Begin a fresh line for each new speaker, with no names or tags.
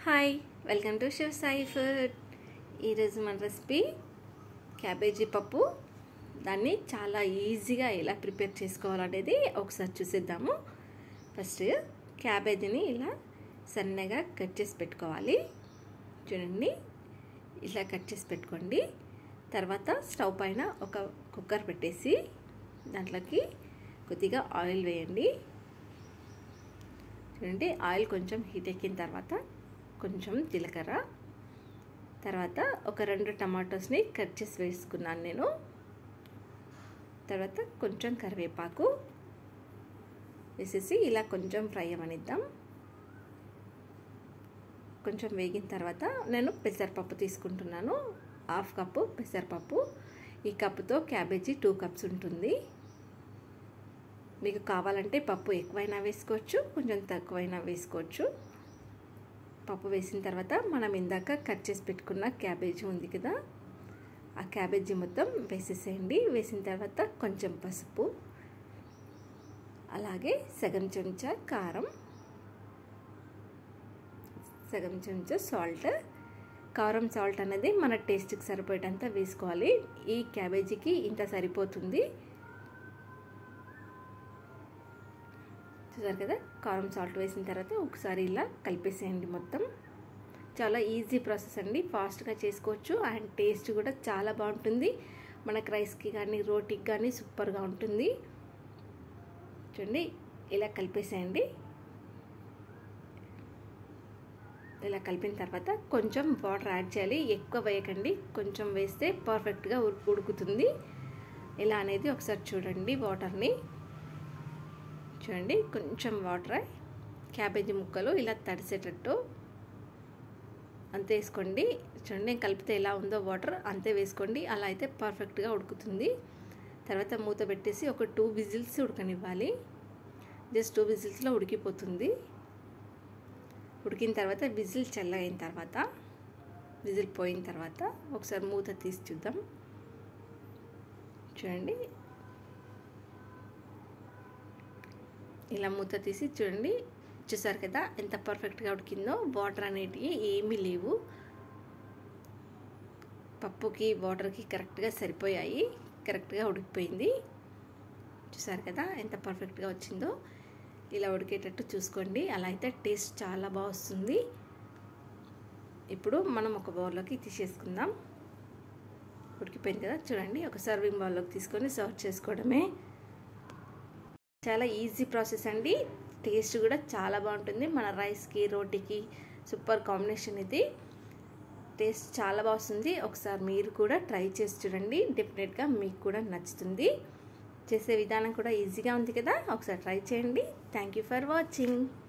hi welcome to Shiv Sai food ఈరోజు మన recipe cabbage పప్పు దాన్ని చాలా ఈజీగా ఎలా ప్రిపేర్ చేసుకోవాలనేది ఒకసారి చూసేద్దాము ఫస్ట్ క్యాబేజీని ఇలా సన్నగా కట్ చేసి పెట్టుకోవాలి చూడండి ఇలా కట్ చేసి పెట్టుకోండి తర్వాత స్టవ్ పైన ఒక కుక్కర్ పెట్టేసి దాంట్లోకి కొద్దిగా ఆయిల్ వేయండి చూడండి ఆయిల్ కొంచెం హీట్ ఎక్కిన తర్వాత కొంచెం జీలకర్ర తర్వాత ఒక రెండు టమాటోస్ని కట్ చేసి వేసుకున్నాను నేను తర్వాత కొంచెం కరివేపాకు వేసేసి ఇలా కొంచెం ఫ్రై అవ్వనిద్దాం కొంచెం వేగిన తర్వాత నేను పెసరపప్పు తీసుకుంటున్నాను హాఫ్ కప్పు పెసరపప్పు ఈ కప్పుతో క్యాబేజీ టూ కప్స్ ఉంటుంది మీకు కావాలంటే పప్పు ఎక్కువైనా వేసుకోవచ్చు కొంచెం తక్కువైనా వేసుకోవచ్చు పప్పు వేసిన తర్వాత మనం ఇందాక కట్ చేసి పెట్టుకున్న క్యాబేజీ ఉంది కదా ఆ క్యాబేజీ మొత్తం వేసేసేయండి వేసిన తర్వాత కొంచెం పసుపు అలాగే సగం చెంచా కారం సగం చెంచా సాల్ట్ కారం సాల్ట్ అనేది మన టేస్ట్కి సరిపోయేటంత వేసుకోవాలి ఈ క్యాబేజీకి ఇంత సరిపోతుంది చూసారు కదా కారం సాల్ట్ వేసిన తర్వాత ఒకసారి ఇలా కలిపేసేయండి మొత్తం చాలా ఈజీ ప్రాసెస్ అండి ఫాస్ట్గా చేసుకోవచ్చు అండ్ టేస్ట్ కూడా చాలా బాగుంటుంది మనకు రైస్కి కానీ రోటీకి కానీ సూపర్గా ఉంటుంది చూడండి ఇలా కలిపేసేయండి ఇలా కలిపిన తర్వాత కొంచెం వాటర్ యాడ్ చేయాలి ఎక్కువ వేయకండి కొంచెం వేస్తే పర్ఫెక్ట్గా ఉడుకుతుంది ఇలా అనేది ఒకసారి చూడండి వాటర్ని చూడండి కొంచెం వాటర్ క్యాబేజీ ముక్కలు ఇలా తడిసేటట్టు అంతే వేసుకోండి చూడండి కలిపితే ఎలా ఉందో వాటర్ అంతే వేసుకోండి అలా అయితే పర్ఫెక్ట్గా ఉడుకుతుంది తర్వాత మూత పెట్టేసి ఒక టూ విజిల్స్ ఉడకనివ్వాలి జస్ట్ టూ విజిల్స్లో ఉడికిపోతుంది ఉడికిన తర్వాత విజిల్ చల్లగైన తర్వాత విజిల్ పోయిన తర్వాత ఒకసారి మూత తీసి చూద్దాం చూడండి ఇలా మూత తీసి చూడండి చూసారు కదా ఎంత పర్ఫెక్ట్గా ఉడికిందో వాటర్ అనేటివి ఏమీ లేవు పప్పుకి వాటర్కి కరెక్ట్గా సరిపోయాయి కరెక్ట్గా ఉడికిపోయింది చూసారు కదా ఎంత పర్ఫెక్ట్గా వచ్చిందో ఇలా ఉడికేటట్టు చూసుకోండి అలా అయితే టేస్ట్ చాలా బాగా వస్తుంది ఇప్పుడు మనం ఒక బౌల్లోకి తీసేసుకుందాం ఉడికిపోయింది కదా చూడండి ఒక సర్వింగ్ బౌల్లోకి తీసుకొని సర్వ్ చేసుకోవడమే చాలా ఈజీ ప్రాసెస్ అండి టేస్ట్ కూడా చాలా బాగుంటుంది మన రైస్కి రోటీకి సూపర్ కాంబినేషన్ ఇది టేస్ట్ చాలా బాగుంది ఒకసారి మీరు కూడా ట్రై చేసి చూడండి డెఫినెట్గా మీకు కూడా నచ్చుతుంది చేసే విధానం కూడా ఈజీగా ఉంది కదా ఒకసారి ట్రై చేయండి థ్యాంక్ యూ ఫర్ వాచింగ్